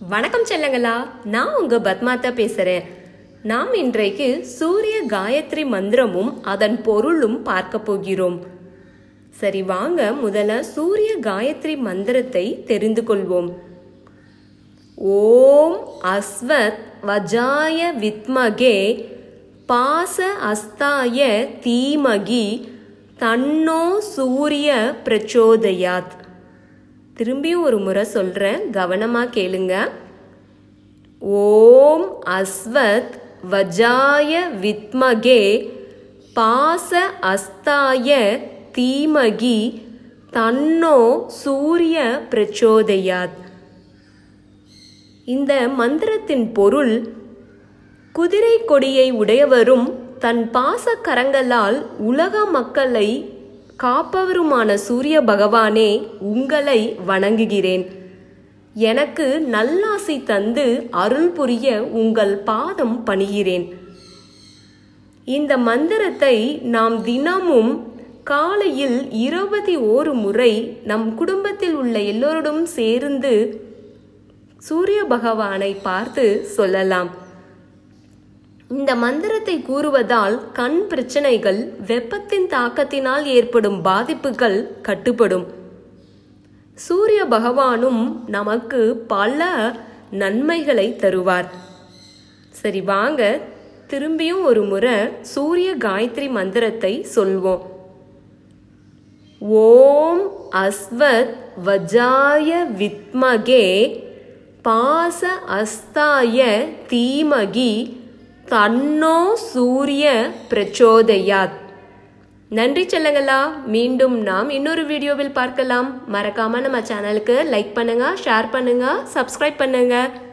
வணக்கம் செல்லங்களா நான் உங்க பத்மாத்தா பேசுறேன் நாம் இன்றைக்கு சூரிய காயத்ரி மந்திரமும் அதன் பொருளும் பார்க்க போகிறோம் சரி வாங்க முதல்ல சூரிய காயத்ரி மந்திரத்தை தெரிந்து கொள்வோம் ஓம் அஸ்வத் வஜாய வித்மகே பாச அஸ்தாய தீமகி தன்னோ சூரிய பிரச்சோதயாத் திரும்பியும் ஒரு முறை சொல்கிறேன் கவனமாக கேளுங்க ஓம் அஸ்வத் வஜாய வித்மகே பாச அஸ்தாய தீமகி தன்னோ சூரிய பிரச்சோதயாத் இந்த மந்திரத்தின் பொருள் குதிரை கொடியை உடையவரும் தன் பாச கரங்களால் உலக மக்களை காப்பவருமான சூரிய பகவானே உங்களை வணங்குகிறேன் எனக்கு நல்லாசி தந்து அருள் புரிய உங்கள் பாதம் பணிகிறேன் இந்த மந்திரத்தை நாம் தினமும் காலையில் இருபத்தி ஓரு முறை நம் குடும்பத்தில் உள்ள எல்லோருடன் சேர்ந்து சூரிய பகவானை பார்த்து சொல்லலாம் இந்த மந்திரத்தை கூறுவதால் கண் பிரச்சனைகள் வெப்பத்தின் தாக்கத்தினால் ஏற்படும் பாதிப்புகள் கட்டுப்படும் சூரிய பகவானும் நமக்கு பல நன்மைகளை தருவார் சரி வாங்க திரும்பியும் ஒரு முறை சூரிய காயத்ரி மந்திரத்தை சொல்வோம் ஓம் அஸ்வத் வஜாய வித்மகே பாச அஸ்தாய தீமகி தன்னோ சூரிய பிரச்சோதயாத் நன்றி செல்லங்களா மீண்டும் நாம் இன்னொரு வீடியோவில் பார்க்கலாம் மறக்காம நம்ம சேனலுக்கு லைக் பண்ணுங்க ஷேர் பண்ணுங்க சப்ஸ்கிரைப் பண்ணுங்க